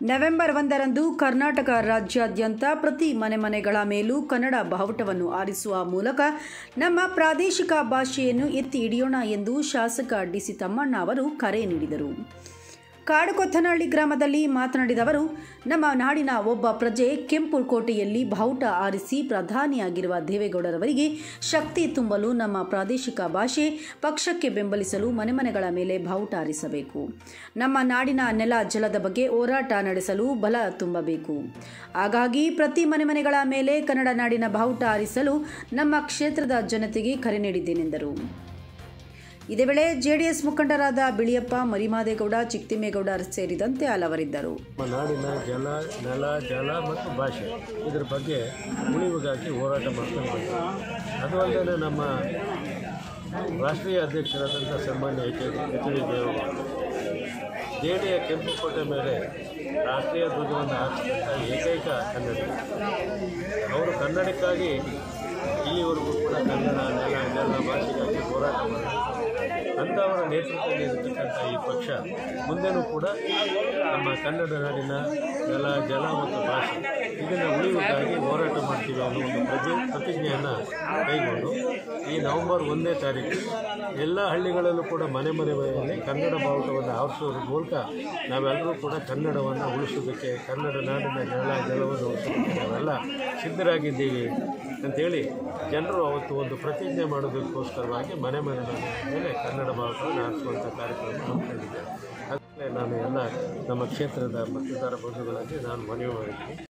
November ಒಂದರಂದು ಕರ್ನಾಟಕ ರಾಜ್ಯಾದ್ಯಂತ ಪ್ರತಿ ಮನೆ ಮನೆಗಳ ಮೇಲೂ ಕನ್ನಡ ಬಾವುಟವನ್ನು ಆರಿಸುವ ಮೂಲಕ ನಮ್ಮ ಪ್ರಾದೇಶಿಕ ಭಾಷೆಯನ್ನು ಎತ್ತಿ ಹಿಡಿಯೋಣ ಎಂದು ಶಾಸಕ ಡಿಸಿ ತಮ್ಮಣ್ಣ ಅವರು ಕರೆ ನೀಡಿದರು ಕಾಡುಕೊತ್ತನಹಳ್ಳಿ ಗ್ರಾಮದಲ್ಲಿ ಮಾತನಾಡಿದ ಅವರು ನಮ್ಮ ನಾಡಿನ ಒಬ್ಬ ಪ್ರಜೆ ಕೆಂಪು ಕೋಟೆಯಲ್ಲಿ ಬಾವುಟ ಆರಿಸಿ ಪ್ರಧಾನಿಯಾಗಿರುವ ದೇವೇಗೌಡರವರಿಗೆ ಶಕ್ತಿ ತುಂಬಲು ನಮ್ಮ ಪ್ರಾದೇಶಿಕ ಭಾಷೆ ಪಕ್ಷಕ್ಕೆ ಬೆಂಬಲಿಸಲು ಮನೆ ಮನೆಗಳ ಮೇಲೆ ಬಾವುಟ ಆರಿಸಬೇಕು ನಮ್ಮ ನಾಡಿನ ನೆಲ ಜಲದ ಬಗ್ಗೆ ಹೋರಾಟ ನಡೆಸಲು ಬಲ ತುಂಬಬೇಕು ಹಾಗಾಗಿ ಪ್ರತಿ ಮನೆ ಮನೆಗಳ ಮೇಲೆ ಕನ್ನಡ ನಾಡಿನ ಬಾವುಟ ಆರಿಸಲು ನಮ್ಮ ಕ್ಷೇತ್ರದ ಜನತೆಗೆ ಕರೆ ನೀಡಿದ್ದೇನೆಂದರು ಇದೇ ವೇಳೆ ಜೆಡಿಎಸ್ ಮುಖಂಡರಾದ ಬಿಳಿಯಪ್ಪ ಮರಿಮಾದೇಗೌಡ ಚಿಕ್ತಿಮೇಗೌಡ ಸೇರಿದಂತೆ ಹಲವರಿದ್ದರು ನಮ್ಮ ನಾಡಿನ ಜಲ ನೆಲ ಜಲ ಮತ್ತು ಭಾಷೆ ಇದ್ರ ಬಗ್ಗೆ ಉಳಿವಿಗಾಗಿ ಹೋರಾಟ ಮಾಡ್ಕೊಂಡು ಬಂದಿದ್ದೀವಿ ಅದು ಅಲ್ಲದೆ ನಮ್ಮ ರಾಷ್ಟ್ರೀಯ ಅಧ್ಯಕ್ಷರಾದಂಥ ಸನ್ಮಾನ್ಯ ಎಚ್ ಎಚ್ ಡಿ ದೇವೇಗೌಡರು ಜೆಡಿಯ ಕೆಂಪುಕೋಟೆ ಮೇಲೆ ರಾಷ್ಟ್ರೀಯ ಧ್ವಜವನ್ನು ಹಾಕಿದಂಥ ಏಕೈಕ ಕನ್ನಡಿಗ ಅವರು ಕನ್ನಡಕ್ಕಾಗಿ ಇಲ್ಲಿವರೆಗೂ ಕೂಡ ಕನ್ನಡ ನೆಲ ಜಲ ಭಾಷೆಗಾಗಿ ಹೋರಾಟ ಮಾಡಿದ್ದಾರೆ ಅಂಥವರ ನೇತೃತ್ವದಲ್ಲಿ ಇರತಕ್ಕಂಥ ಈ ಪಕ್ಷ ಮುಂದೆನೂ ಕೂಡ ನಮ್ಮ ಕನ್ನಡ ನಾಡಿನ ನೆಲ ಜಲ ಮತ್ತು ಭಾಷೆ ಇದನ್ನು ಉಳಿವಿಗಾಗಿ ಹೋರಾಟ ಮಾಡ್ತೀವಿ ಅನ್ನೋ ಒಂದು ಪ್ರತಿ ಪ್ರತಿಜ್ಞೆಯನ್ನು ಕೈಗೊಂಡು ಈ ನವೆಂಬರ್ ಒಂದನೇ ತಾರೀಕು ಎಲ್ಲ ಹಳ್ಳಿಗಳಲ್ಲೂ ಕೂಡ ಮನೆ ಮನೆ ಮನೆಯಲ್ಲಿ ಕನ್ನಡ ಬಾವುಟವನ್ನು ಆರಿಸೋದ್ರ ಮೂಲಕ ನಾವೆಲ್ಲರೂ ಕೂಡ ಕನ್ನಡವನ್ನು ಉಳಿಸೋದಕ್ಕೆ ಕನ್ನಡ ನಾಡಿನ ನೆಲ ಜಲವನ್ನು ಉಳಿಸೋದಕ್ಕೆ ನಾವೆಲ್ಲ ಸಿದ್ಧರಾಗಿದ್ದೀವಿ ಅಂತೇಳಿ ಜನರು ಅವತ್ತು ಒಂದು ಪ್ರತಿಜ್ಞೆ ಮಾಡೋದಕ್ಕೋಸ್ಕರವಾಗಿ ಮನೆ ಮನೆ ಮೇಲೆ ಕನ್ನಡ ಬಾವುಟವನ್ನು ಆರಿಸುವಂಥ ಕಾರ್ಯಕ್ರಮ ಹಮ್ಮಿಕೊಂಡಿದ್ದೇವೆ ಅದಕ್ಕೆ ನಾನು ಎಲ್ಲ ನಮ್ಮ ಕ್ಷೇತ್ರದ ಮತದಾರ ಬಂಧುಗಳಲ್ಲಿ ನಾನು ಮನವಿ ಮಾಡಿದ್ದೀನಿ